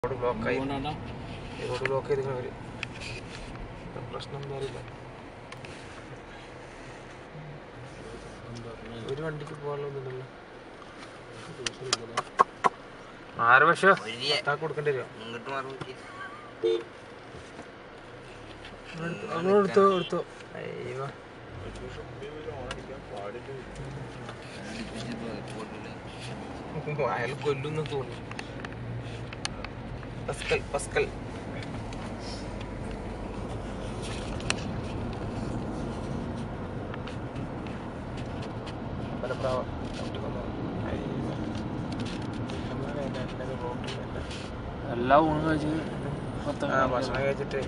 Road ബ്ലോക്കായി അതുകൊണ്ടാണ് road block ചെയ്തിങ്ങനെ വരും പ്രശ്നം ഒന്നും അറിയില്ല ഒരു വണ്ടിക്ക് പോകാനുള്ളതൊന്നുമില്ലല്ലോ ആറ് പക്ഷേ പത്താക്ക് കൊടുക്കേണ്ടി വരുമോ ഇങ്ങോട്ട് മാറി അങ്ങനെ എടുത്തോ എടുത്തോ അയ്യോ അയാൾ കൊല്ലുന്നു തോന്നുന്നു പസ്കൽ പസ്കൽ മലപ്രാവ എല്ലാ ഊണും കഴിച്ച് പത്ത് ആ ഭക്ഷണം കഴിച്ചിട്ട്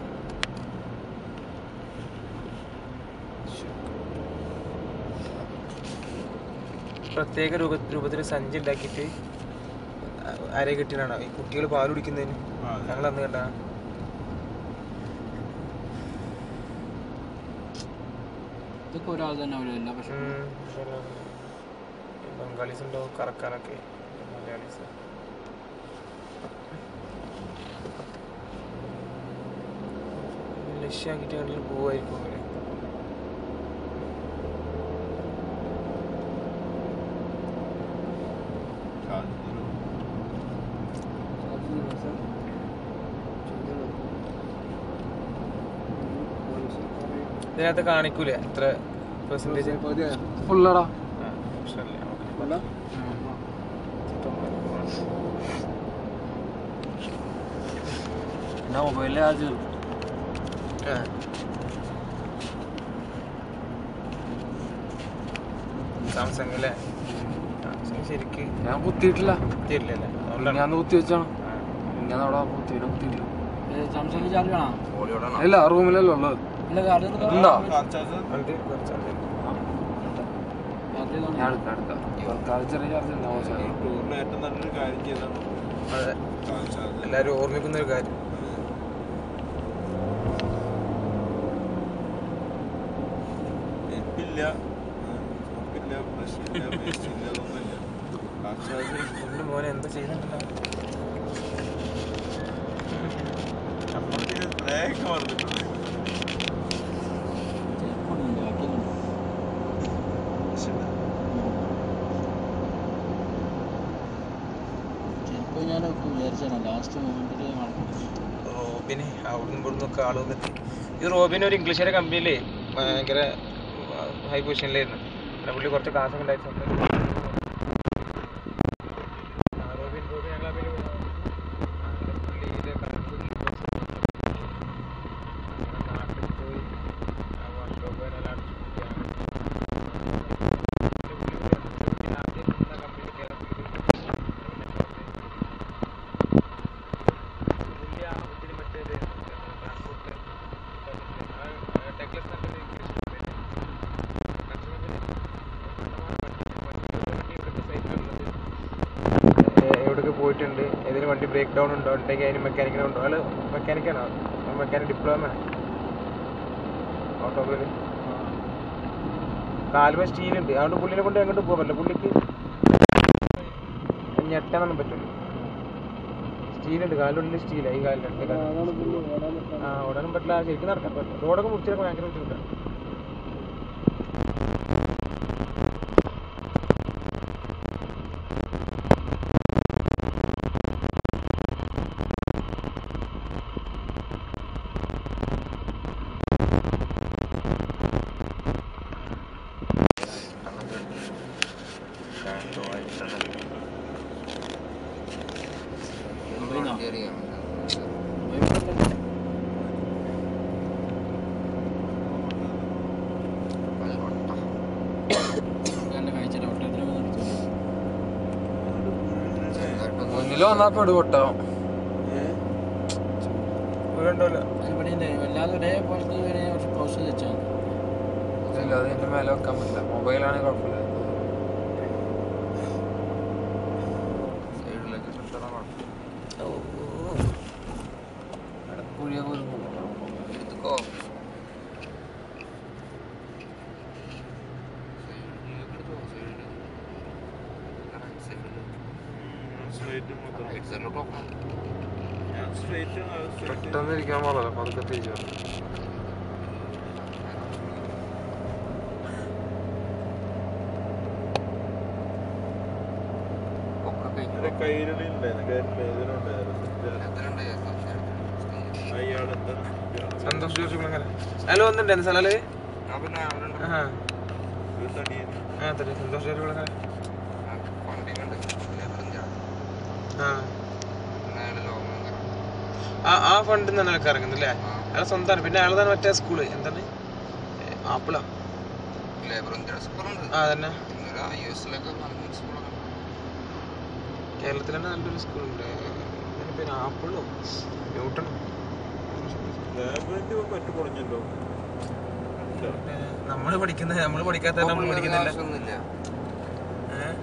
പ്രത്യേക രൂപ രൂപത്തിൽ സഞ്ചി ഉണ്ടാക്കിയിട്ട് അര കെട്ടിനാണ് ഈ കുട്ടികൾ പാൽ കുടിക്കുന്നതിന് ഞങ്ങൾ അന്ന് കണ്ട ഇതൊക്കെ ഒരാൾ തന്നെ വരില്ല പക്ഷെ ബംഗാളീസ് ഉണ്ടോ കറക്കാനൊക്കെ മലയാളീസ് ലക്ഷ്യമാക്കിയിട്ട് കണ്ടിൽ പോവായിരിക്കും അവര് ഇതിനകത്ത് കാണിക്കൂലേ എത്ര പെർസെൻറ്റേജ് ഫുള്ളടാ എന്നാ മൊബൈലിൽ ആദ്യം സാംസങ് അല്ലേ സാംസങ് ശരിക്ക് ഞാൻ കുത്തിയിട്ടില്ല തരില്ലല്ലേ അതുകൊണ്ടാണ് ഞാൻ കുത്തി വെച്ചാണ് ഞാൻ അവിടെ കുത്തിയില്ല കുത്തിയില്ല സാംസങ് ചാർജ് വേണോ ഓടിയോടാണ് ഇല്ല റൂമിലല്ലോ ഉള്ളത് ഇല്ല ചാർജ് ഉണ്ടോ വണ്ടി കുറച്ച് ഞാൻ എടുക്കാം എടുക്കാം തൽക്കാലം ചെറിയ ചാർജ് ഉണ്ടാവും സാർ ടൂറിൽ ഏറ്റവും നല്ലൊരു കാര്യം ചെയ്താണ് അതെ എല്ലാവരും ഓർമ്മിക്കുന്ന ഒരു കാര്യം നെറ്റില്ല സോപ്പില്ല ബ്രഷില്ല പേസ്റ്റ് ഇല്ല അതൊന്നുമില്ല കാഴ്ച എൻ്റെ മോനെ എന്താ ചെയ്യുന്നുണ്ടല്ലോ നമ്മൾക്ക് ബ്രേക്ക് മറന്നിട്ടുണ്ട് ചിലപ്പോൾ ഞാൻ വിചാരിച്ചാണ് ലാസ്റ്റ് മൊമെന്റിൽ റോബിന് അവിടുന്ന് ഇവിടുന്ന് ഒക്കെ ആൾ വന്നിട്ട് ഈ റോബിന് ഒരു ഇംഗ്ലീഷുകാരെ കമ്പനിയിലേ ഭയങ്കര ഹൈ പൊസിഷനിലായിരുന്നു പിന്നെ പുള്ളി കുറച്ച് കാശൊക്കെ ഉണ്ടായിരുന്നു ആ, റോബിൻ റോബിൻ ഞങ്ങളെ കമ്പനിയിൽ പോയി. അങ്ങനെ പുള്ളി ഇത് കണക്ക് അങ്ങനെ നാട്ടിൽ പോയി ആ വർക്ക്ഷോപ്പ് എല്ലാം അടച്ചിട്ടിരിക്കുകയാണ്. പിന്നെ പുള്ളി ഇവിടെ വന്നിട്ട് പിന്നെ ആദ്യം നിന്ന കമ്പനിയിൽ കയറാൻ പുള്ളി പുള്ളി ആ ഇതിന് മറ്റേത് ട്രാൻസ്പോർട്ട് ടെക്ലസ് നല്ലൊരു ഇംഗ്ലീഷ് എവിടെയൊക്കെ പോയിട്ടുണ്ട് ഏതെങ്കിലും വണ്ടി ബ്രേക്ക് ഡൗൺ ഉണ്ടോ ഉണ്ടെങ്കിൽ അതിന് മെക്കാനിക്കിനെ ഉണ്ടോ അയാൾ മെക്കാനിക്കാണോ മെക്കാനിക് ഡിപ്ലോമ ഓട്ടോമൊബൈൽ കാലുമ സ്റ്റീലുണ്ട് അതുകൊണ്ട് പുള്ളിനെ കൊണ്ട് എങ്ങോട്ട് പോകാൻ പറ്റില്ല പുള്ളിക്ക് ഞെട്ടാനൊന്നും പറ്റില്ല സ്റ്റീലുണ്ട് കാലിനുള്ളിൽ സ്റ്റീൽ ഈ കാലിൽ രണ്ട് കാലിൽ ആ ഓടാനും പറ്റില്ല ശരിക്കും നടക്കാൻ പറ്റില്ല റോഡൊക്കെ മുറിച്ചൊക്കെ ഭയങ്കര ബുദ്ധിമുട്ടാണ് വണ്ടി അറിയാം കഴിച്ചിട്ട് ഒട്ടത്തിന് മുന്നിൽ വന്നാൽ പെടുപൊട്ടാവും വീടുണ്ടല്ലോ ഇവിടെ ഉണ്ട് വല്ലാതെ ഒരേ പോലത്തെ ഇവരെ കുറച്ച് ക്ലോസ് വെച്ചാൽ ഇല്ല അത് എന്റെ മേലെ വെക്കാൻ പറ്റില്ല മൊബൈലാണെങ്കിൽ കുഴപ്പമില്ല സൈഡിലേക്ക് ഇട്ടാ കുഴിയെ പോലും പോകും എടുത്തുക്കോ സ്ട്രൈറ്റ് മൊത്തം സൈഡിലോട്ട് നോക്കണം സ്ട്രേറ്റ് പെട്ടെന്ന് ഇരിക്കാൻ പാടില്ല പതുക്കെ തിരിച്ചു കയ്യിലടി ഉണ്ടായിരുന്നു കയ്യിൽ വേദന ഉണ്ടായിരുന്നു അയാൾ എന്താണ് സന്തോഷ് ജോർജ് കുളങ്ങര ഹലോ വന്നിട്ടുണ്ടായിരുന്നു സ്ഥലല് ആ ഒരു തടിയൻ ആ തന്നെ സന്തോഷ് ജോർജ് കുളങ്ങര ആ ആ ആ ഫണ്ട് തന്നെ ആൾക്ക് ഇറങ്ങുന്നില്ലേ അയാളെ സ്വന്തമാണ് പിന്നെ അയാൾ തന്നെ മറ്റേ സ്കൂള് എന്താണ് ആപ്പിളാ ആ തന്നെ കേരളത്തിൽ തന്നെ നല്ലൊരു സ്കൂളുണ്ട് അതിന്റെ പേര് ആപ്പിളോ ന്യൂട്ടൺ ലാബിന്റെ പറ്റു പൊളിഞ്ഞല്ലോ നമ്മൾ പഠിക്കുന്ന നമ്മൾ പഠിക്കാത്ത നമ്മൾ പഠിക്കുന്നില്ല ഏഹ്?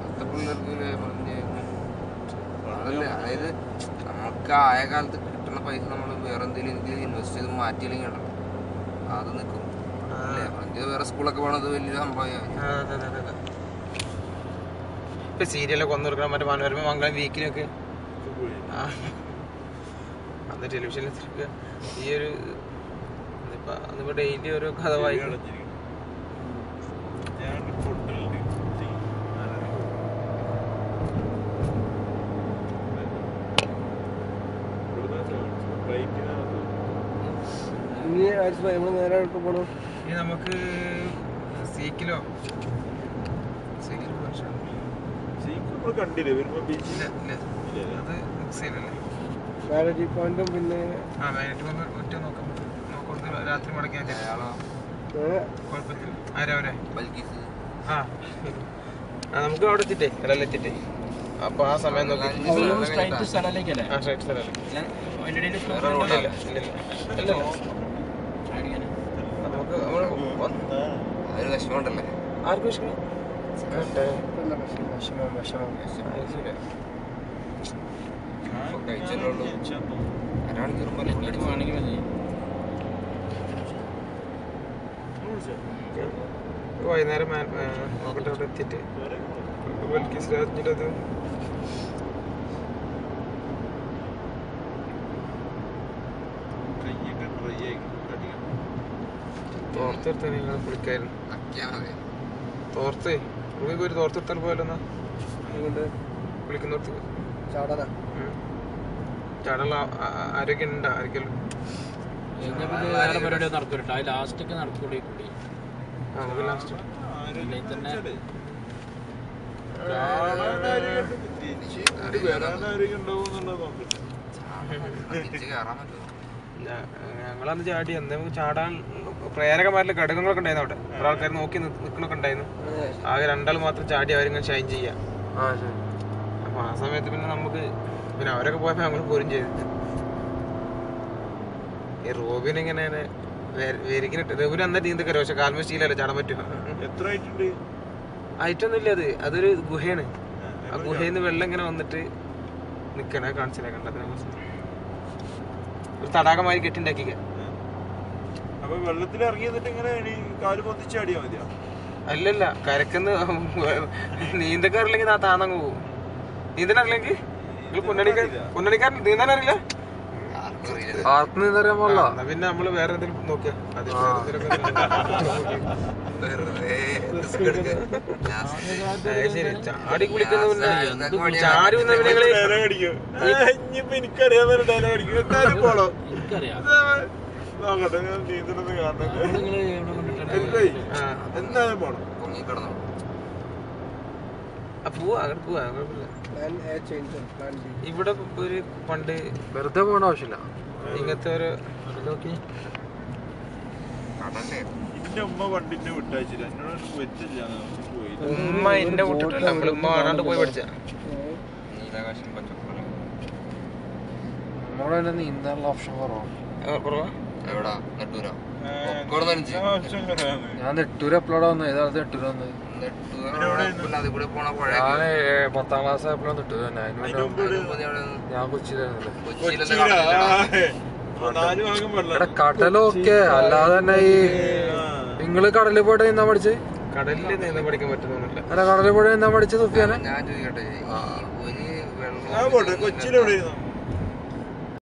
അതല്ല അതായത് നമുക്ക് ആയ കാലത്ത് കിട്ടുന്ന പൈസ നമ്മൾ വേറെ എന്തെങ്കിലും ഇതിൽ ഇൻവെസ്റ്റ് ചെയ്ത് മാറ്റിയില്ലെങ്കിൽ ഉണ്ടല്ലോ അത് നിൽക്കും അല്ലേ ഇത് വേറെ സ്കൂളൊക്കെ പോകണത് വലിയൊരു സംഭവമായി ആ, അതെ, അതെ, അതെ, അതെ. ഇപ്പൊ സീരിയലൊക്കെ വന്നു കൊടുക്കണം മറ്റേ മനോരമ മംഗളം വീക്കിലൊക്കെ ആ. അന്ന് ടെലിവിഷനിൽ എത്തിക്കുക ഈ ഒരു ഇതിപ്പോ അതിപ്പോ ഡെയിലി ഓരോ കഥ വായിക്കണം ഞാൻ പൊട്ടലുണ്ട് ഇനി ആഴ്ച നമ്മൾ നേരെ എവിടെ പോകണം ഇനി നമുക്ക് സീക്കിലോ സീക്കിലോ പ്രശ്നം. നമ്മൾ കണ്ടില്ലേ വരുമ്പോ ബീച്ചിൽ ഇല്ല, ഇല്ല. അത് സീനല്ലേ വാലറ്റി പോയിന്റും പിന്നെ ആ മാനേജ് വന്ന് ഒറ്റ നോക്കാം നോക്കുന്നത് രാത്രി മുടക്കിയാൽ മതി. അയാളോ കുഴപ്പമില്ല ആരവരെ ബൽക്കീസ് ആ ആ നമുക്ക് അവിടെ എത്തിട്ടേ കടലിൽ എത്തിട്ടേ അപ്പൊ ആ സമയം നോക്കി സ്ട്രൈറ്റ് സ്ഥലത്തേക്കല്ലേ ആ സ്ട്രൈറ്റ് സ്ഥലമല്ലേ അതിൻ്റെ ഇടയിൽ വേറെ ഇല്ല റോഡല്ല ഇല്ല ഇല്ല ഇല്ല നമുക്ക് നമ്മള് വന്ന് അതൊരു വിഷമമുണ്ടല്ലേ ആർക്കും വിഷമം വിഷമം വിഷമം കഴിച്ചല്ലേ ഉള്ളൂ അരമണിക്കൂറും പോലെ വേണമെങ്കിൽ മതി വൈകുന്നേരം മാ- ആ, നോക്കട്ടെ അവിടെ എത്തിയിട്ട് ബൽക്കീസ് രാജിന്റെ അത് കയ്യൊക്കെ ഡ്രൈ ആയി അടിക്കണം തോർത്തെടുത്താൽ നിങ്ങൾ കുളിക്കായിരുന്നു അക്കിയാ മതി തോർത്തേ നമുക്ക് ഒരു തോർത്തെടുത്താൽ പോയല്ലോ എന്നാ അതുകൊണ്ട് കുളിക്കുന്നിടത്ത് ചാടാനാ ചാടുള്ള ആരോഗ്യം ഉണ്ടോ ആർക്കെങ്കിലും പിന്നെ പിന്നെ വേറെ പരിപാടി നടക്കൂട്ടോ അത് ലാസ്റ്റൊക്കെ നടക്കൂടി കൂടി ആ, നമുക്ക് ലാസ്റ്റ് അല്ലെങ്കിൽ തന്നെ വരാനാരൊക്കെ ഉണ്ടാവും എന്നുള്ളത് നോക്കട്ടെ തിരിച്ച് കയറാൻ പറ്റുമോ ഞങ്ങളന്ന് ചാടി അന്ന് നമുക്ക് ചാടാൻ പ്രേരകമായിട്ടുള്ള ഘടകങ്ങളൊക്കെ ഉണ്ടായിരുന്നു അവിടെ കുറെ ആൾക്കാർ നോക്കി നി- നിക്കണൊക്കെ ഉണ്ടായിരുന്നു ആകെ രണ്ടാൾ മാത്രം ചാടി അവരിങ്ങനെ ഷൈൻ ചെയ്യാം ആ ശരി അപ്പൊ ആ സമയത്ത് പിന്നെ നമുക്ക് പിന്നെ അവരൊക്കെ പോയപ്പോ ഞങ്ങൾ പോരും ചെയ്തു ഈ റോബിൻ ഇങ്ങനെ വേരിക്കിനിട്ട് റോബിൻ അന്ന നീന്തക്കര പക്ഷെ കാൽമ സ്റ്റീലല്ലേ ചാടാൻ പറ്റുമോ എത്ര ആയിട്ടുണ്ട് ആയിട്ടൊന്നും ഇല്ല അത് അതൊരു ഗുഹയാണ് ആ ഗുഹയിൽ നിന്ന് വെള്ളം ഇങ്ങനെ വന്നിട്ട് നിക്കണ കാണിച്ചില്ല കണ്ടതിനെ കുറിച്ച് ഒരു തടാകമായി കെട്ടിണ്ടാക്കിക്ക അപ്പൊ വെള്ളത്തിൽ ഇറങ്ങി എന്നിട്ട് ഇങ്ങനെ എണീ കാല് പൊന്തിച്ചാടിയാ മതിയോ അല്ലല്ല കരക്കുന്ന് നീന്തക്കാരില്ലെങ്കിൽ ആ താന്നങ്ങ് പോകും നീന്തനറിയില്ലെങ്കിൽ നിങ്ങൾ പൊന്നണിക്കാർ പൊന്നണിക്കാരൻ നീന്താൻ അറിയില്ല ആർക്കും അറിയില്ല ആർക്കും നീന്തറിയാൻ പാടില്ല എന്നാ പിന്നെ നമ്മള് വേറെ എന്തെങ്കിലും നോക്കുക അതിൽ വേറെ എന്തെങ്കിലുമൊക്കെ വെറുതെ risk എടുക്കുക. Last അത് ശരി ചാടി കുളിക്കുന്ന പിന്നെ ഇതൊക്കെ മടിയാണ്. ചാടി വന്ന പിന്നെ നിങ്ങള് ഡയലോഗ് അടിക്കും ഇനിയിപ്പോ എനിക്കറിയാവുന്ന ഡയലോഗ് അടിക്കും എന്തായാലും പോണോ എനിക്കറിയാം നോക്കട്ടെ ഞാൻ നീന്തണമെന്ന് കാണണം നിങ്ങൾ എവിടെ കൊണ്ടിട്ടാണ് എന്തായി ആ എന്തായാലും പോണം പൊങ്ങിക്കിടന്നോ ആ, പോവാ അങ്ങോട്ട് പോവാ കുഴപ്പമില്ല plan A change plan B ഇവിടെ ഒരു പണ്ട് വെറുതെ പോകേണ്ട ആവശ്യമില്ല ഇങ്ങനത്തെ ഒരു നോക്കി കടല്ലേ എന്റെ ഉമ്മ പണ്ടിന്റെ വിട്ടയച്ചില്ല എന്നോട് പറ്റില്ല പോയി ഉമ്മ എന്റെ വിട്ടിട്ടില്ല നമ്മള് ഉമ്മ കാണാണ്ട് പോയി പഠിച്ച നീലാകാശം പച്ചപ്പുറം നമ്മളെ തന്നെ നീന്താനുള്ള ഓപ്ഷൻ കുറവാണ് എവിടാ നെട്ടൂരോ ഒക്കോടെ നനച്ച് ആവശ്യം പറയാന്ന് ഞാൻ നെട്ടൂര് അപ്ലോഡ് വന്നു ഏതാണ് നെട്ടൂര് വന്നത് നെട്ടൂർ പിന്നെ അതിൽ കൂടെ പോണ പുഴ ഞാൻ പത്താം ക്ലാസ് ആയപ്പോഴാണ് നെട്ടൂര് തന്നെ അതിന് അതിന്റെ മുന്നേ മുമ്പ് ഒരു ഞാൻ കൊച്ചിയിലായിരുന്നല്ലേ കൊച്ചിയിലെന്താ കൊച്ചിയിലാ. കടലില്ലടാ. ആ, നാല് ഭാഗം വെള്ളം ഇവിടെ കടലൊക്കെ അല്ലാതെ തന്നെ ഈ നിങ്ങള് കടലിൽ പോയിട്ട് നീന്താൻ പഠിച്ചേ കടലിൽ നീന്തം പഠിക്കാൻ പറ്റുന്നൊന്നുമില്ല അല്ല കടലിൽ പോയിട്ട് നീന്താൻ പഠിച്ച സുഫിയാനെ ഞാൻ ചോദിക്കട്ടെ ഈ ഒരു ആ പോട്ടെ വെള്ളം കൊച്ചിയിലെവിടെയായിരുന്നു